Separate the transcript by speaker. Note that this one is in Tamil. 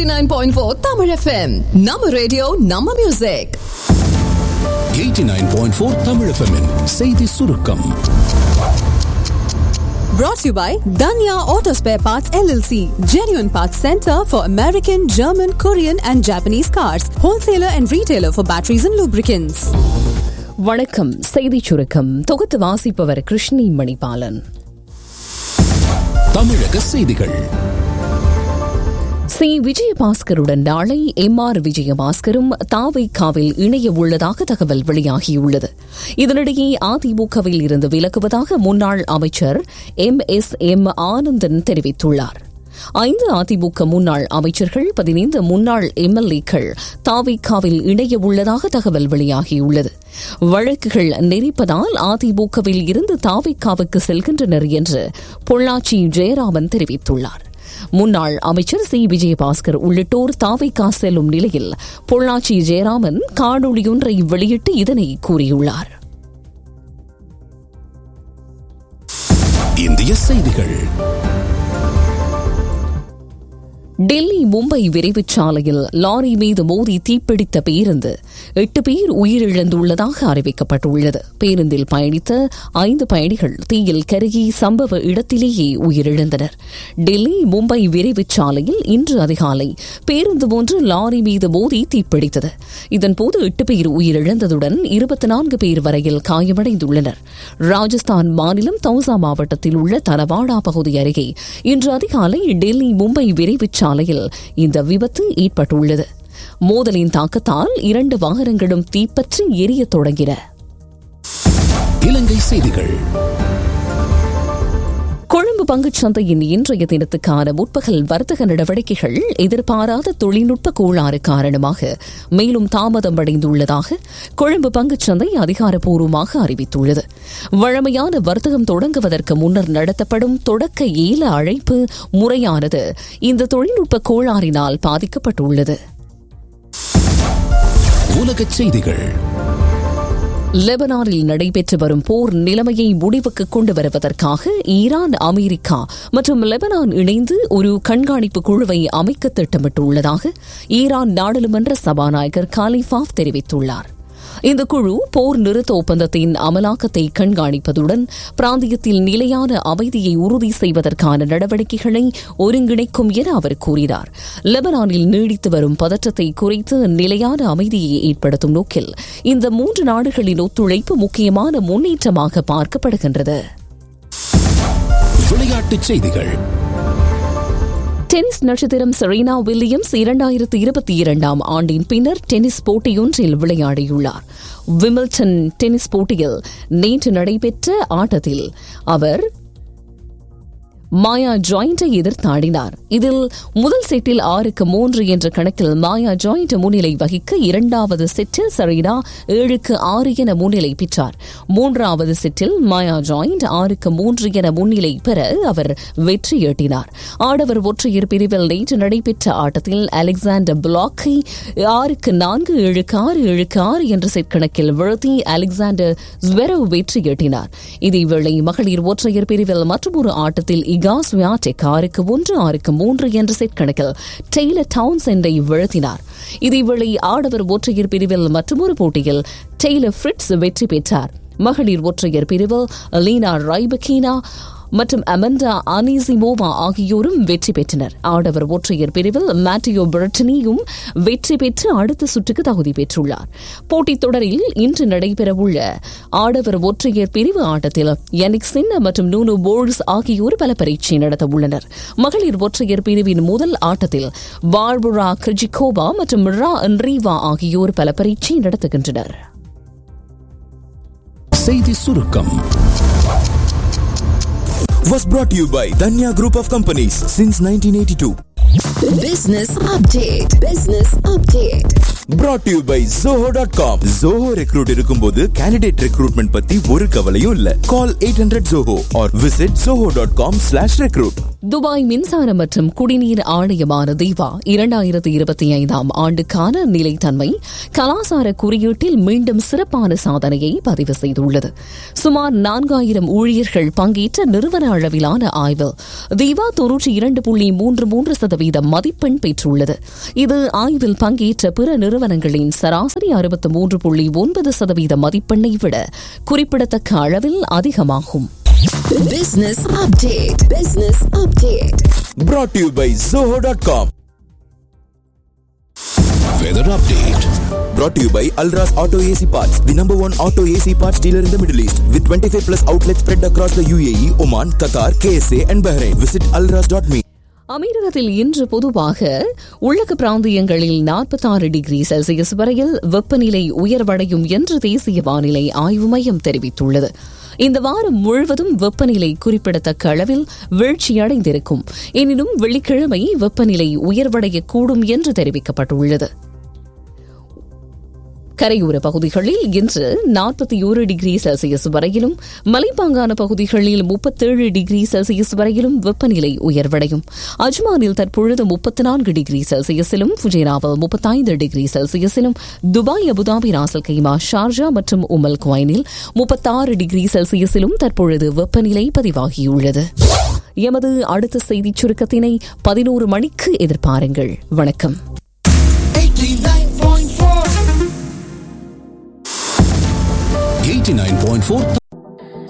Speaker 1: 89.4 Tamil FM. நம்ம ரேடியோ நம்ம மியூசிக்
Speaker 2: 89.4 தமிழ் FM -இன் செய்தி சுருக்கம்
Speaker 1: brought to you by Danya Auto Spare Parts LLC, genuine parts center for American, German, Korean and Japanese cars, wholesaler and retailer for batteries and lubricants.
Speaker 3: வணக்கம் செய்திச் சுருக்கம் தொகுத்து வாசிப்பவர் கிருஷ்ணி மணிபாலன்
Speaker 2: தமிழக செய்திகள்
Speaker 3: சி விஜயபாஸ்கருடன் நாளை எம் ஆர் விஜயபாஸ்கரும் தாவைக்காவில் இணைய உள்ளதாக தகவல் வெளியாகியுள்ளது இதனிடையே அதிமுகவில் இருந்து விலகுவதாக முன்னாள் அமைச்சர் எம் எஸ் எம் ஆனந்தன் தெரிவித்துள்ளார் ஐந்து அதிமுக முன்னாள் அமைச்சர்கள் பதினைந்து முன்னாள் எம்எல்ஏக்கள் தாவிக்காவில் இணைய உள்ளதாக தகவல் வெளியாகியுள்ளது வழக்குகள் நெறிப்பதால் அதிமுகவில் இருந்து தாவிக்காவுக்கு செல்கின்றனர் என்று பொள்ளாச்சி ஜெயராமன் தெரிவித்துள்ளார் முன்னாள் அமைச்சர் சி விஜயபாஸ்கர் உள்ளிட்டோர் தாவைக்கா செல்லும் நிலையில் பொள்ளாச்சி ஜெயராமன் காணொலியொன்றை வெளியிட்டு இதனை கூறியுள்ளார்
Speaker 2: இந்திய செய்திகள்
Speaker 3: டெல்லி மும்பை விரைவுச் சாலையில் லாரி மீது மோதி தீப்பிடித்த பேருந்து எட்டு பேர் உயிரிழந்துள்ளதாக அறிவிக்கப்பட்டுள்ளது பேருந்தில் பயணித்த ஐந்து பயணிகள் தீயில் கருகி சம்பவ இடத்திலேயே உயிரிழந்தனர் டெல்லி மும்பை விரைவுச் சாலையில் இன்று அதிகாலை பேருந்து ஒன்று லாரி மீது மோதி தீப்பிடித்தது இதன்போது எட்டு பேர் உயிரிழந்ததுடன் இருபத்தி நான்கு பேர் வரையில் காயமடைந்துள்ளனர் ராஜஸ்தான் மாநிலம் தௌசா மாவட்டத்தில் உள்ள தனவாடா பகுதி அருகே இன்று அதிகாலை டெல்லி மும்பை விரைவுச் சாலையில் இந்த விபத்து ஏற்பட்டுள்ளது மோதலின் தாக்கத்தால் இரண்டு வாகனங்களும் தீப்பற்றி எரியத் தொடங்கின
Speaker 2: இலங்கை செய்திகள்
Speaker 3: கொழும்பு பங்குச் சந்தையின் இன்றைய தினத்துக்கான முற்பகல் வர்த்தக நடவடிக்கைகள் எதிர்பாராத தொழில்நுட்ப கோளாறு காரணமாக மேலும் தாமதம் அடைந்துள்ளதாக கொழும்பு பங்குச் சந்தை அதிகாரப்பூர்வமாக அறிவித்துள்ளது வழமையான வர்த்தகம் தொடங்குவதற்கு முன்னர் நடத்தப்படும் தொடக்க ஏல அழைப்பு முறையானது இந்த தொழில்நுட்ப கோளாறினால் பாதிக்கப்பட்டுள்ளது
Speaker 2: உலகச் செய்திகள்
Speaker 3: லெபனானில் நடைபெற்று வரும் போர் நிலைமையை முடிவுக்கு கொண்டு வருவதற்காக ஈரான் அமெரிக்கா மற்றும் லெபனான் இணைந்து ஒரு கண்காணிப்பு குழுவை அமைக்க திட்டமிட்டுள்ளதாக ஈரான் நாடாளுமன்ற சபாநாயகர் காலிஃபாப் தெரிவித்துள்ளார் இந்த குழு போர் நிறுத்த ஒப்பந்தத்தின் அமலாக்கத்தை கண்காணிப்பதுடன் பிராந்தியத்தில் நிலையான அமைதியை உறுதி செய்வதற்கான நடவடிக்கைகளை ஒருங்கிணைக்கும் என அவர் கூறினார் லெபனானில் நீடித்து வரும் பதற்றத்தை குறைத்து நிலையான அமைதியை ஏற்படுத்தும் நோக்கில் இந்த மூன்று நாடுகளின் ஒத்துழைப்பு முக்கியமான முன்னேற்றமாக பார்க்கப்படுகின்றது
Speaker 2: விளையாட்டுச் செய்திகள்
Speaker 3: டென்னிஸ் நட்சத்திரம் செரீனா வில்லியம்ஸ் இரண்டாயிரத்து இருபத்தி இரண்டாம் ஆண்டின் பின்னர் டென்னிஸ் போட்டியொன்றில் விளையாடியுள்ளார் விமில்டன் டென்னிஸ் போட்டியில் நேற்று நடைபெற்ற ஆட்டத்தில் அவர் மாயா ஜாயிண்டை எதிர்த்தாடினார் இதில் முதல் செட்டில் ஆறுக்கு மூன்று என்ற கணக்கில் மாயா ஜாயிண்ட் முன்னிலை வகிக்க இரண்டாவது செட்டில் சரீனா ஏழுக்கு ஆறு என முன்னிலை பெற்றார் மூன்றாவது செட்டில் மாயா ஜாயிண்ட் ஆறுக்கு மூன்று என முன்னிலை பெற அவர் வெற்றி ஈட்டினார் ஆடவர் ஒற்றையர் பிரிவில் நேற்று நடைபெற்ற ஆட்டத்தில் அலெக்சாண்டர் பிளாக்கை ஆறுக்கு நான்கு ஏழுக்கு ஆறு ஏழுக்கு ஆறு என்ற செட் கணக்கில் வீழ்த்தி அலெக்சாண்டர் ஸ்வெரவ் வெற்றி ஈட்டினார் இதேவேளை மகளிர் ஒற்றையர் பிரிவில் மற்றொரு ஆட்டத்தில் இகா ஸ்வியாடெக் ஆறுக்கு ஒன்று ஆறுக்கு மூன்று என்ற செட் கணக்கில் டெய்லர் டவுன் சென்டை வீழ்த்தினார் இதேவேளை ஆடவர் ஒற்றையர் பிரிவில் மற்றொரு போட்டியில் டெய்லர் ஃபிரிட்ஸ் வெற்றி பெற்றார் மகளிர் ஒற்றையர் பிரிவில் லீனா ரைபகீனா மற்றும் அமண்டா அனிசிமோவா ஆகியோரும் வெற்றி பெற்றனர் ஆடவர் ஒற்றையர் பிரிவில் மேட்டியோ பிரிட்டனியும் வெற்றி பெற்று அடுத்த சுற்றுக்கு தகுதி பெற்றுள்ளார் போட்டித் தொடரில் இன்று நடைபெறவுள்ள ஆடவர் ஒற்றையர் பிரிவு ஆட்டத்தில் யனிக் சின்ன மற்றும் நூனு போல்ஸ் ஆகியோர் பல பரீட்சை நடத்த உள்ளனர் மகளிர் ஒற்றையர் பிரிவின் முதல் ஆட்டத்தில் பார்புரா கிரிஜிகோபா மற்றும் ரா அன்ரீவா ஆகியோர் பல பரீட்சை நடத்துகின்றனர்
Speaker 2: செய்தி சுருக்கம்
Speaker 4: was brought to you by Danya Group of Companies since 1982.
Speaker 1: Business update. Business update.
Speaker 4: Brought to you by Zoho.com. Zoho recruit இருக்கும்போது candidate recruitment பத்தி ஒரு கவலையும் இல்ல. Call 800 Zoho or visit zoho.com slash recruit.
Speaker 3: Dubai மின்சாரம் மற்றும் குடிநீர் ஆணையமான தீவா இரண்டாயிரத்தி இருபத்தி ஐந்தாம் ஆண்டுக்கான நிலைத்தன்மை கலாசார குறியீட்டில் மீண்டும் சிறப்பான சாதனையை பதிவு செய்துள்ளது சுமார் நான்காயிரம் ஊழியர்கள் பங்கேற்ற நிறுவன அளவிலான ஆய்வில் தீவா தொன்னூற்றி இரண்டு புள்ளி மூன்று மூன்று சதவீதம் மதிப்பெண் பெற்றுள்ளது இது ஆய்வில் பங்கேற்ற பிற நிறுவனங்களின் சராசரி அறுபத்து மூன்று புள்ளி ஒன்பது சதவீத மதிப்பெண்ணை விட குறிப்பிடத்தக்க அளவில் அதிகமாகும்
Speaker 1: Business update. Business update.
Speaker 4: brought to you by zoho.com
Speaker 2: weather update
Speaker 4: brought to you by Alras Auto AC Parts the number one auto AC parts dealer in the Middle East with 25 plus outlets spread across the UAE Oman Qatar KSA and Bahrain visit alras.me
Speaker 3: அமீரகத்தில் இன்று பொதுவாக உள்ளக பிராந்தியங்களில் நாற்பத்தாறு டிகிரி செல்சியஸ் வரையில் வெப்பநிலை உயர்வடையும் என்று தேசிய வானிலை ஆய்வு மையம் தெரிவித்துள்ளது இந்த வாரம் முழுவதும் வெப்பநிலை குறிப்பிடத்தக்க அளவில் வீழ்ச்சியடைந்திருக்கும் எனினும் வெள்ளிக்கிழமை வெப்பநிலை உயர்வடையக்கூடும் என்று தெரிவிக்கப்பட்டுள்ளது கரையோர பகுதிகளில் இன்று நாற்பத்தி ஒரு டிகிரி செல்சியஸ் வரையிலும் மலைப்பாங்கான பகுதிகளில் முப்பத்தேழு டிகிரி செல்சியஸ் வரையிலும் வெப்பநிலை உயர்வடையும் அஜ்மானில் தற்பொழுது முப்பத்தி நான்கு டிகிரி செல்சியஸிலும் ஃபுஜேராவில் முப்பத்தைந்து டிகிரி செல்சியஸிலும் Dubai Abu Dhabi Ras al Khaimah Sharjah மற்றும் உமல் குவைனில் முப்பத்தாறு டிகிரி செல்சியஸிலும் தற்பொழுது வெப்பநிலை பதிவாகியுள்ளது எமது அடுத்த செய்திச் சுருக்கத்தினை பதினோரு மணிக்கு எதிர்பாருங்கள் வணக்கம்
Speaker 2: 89.4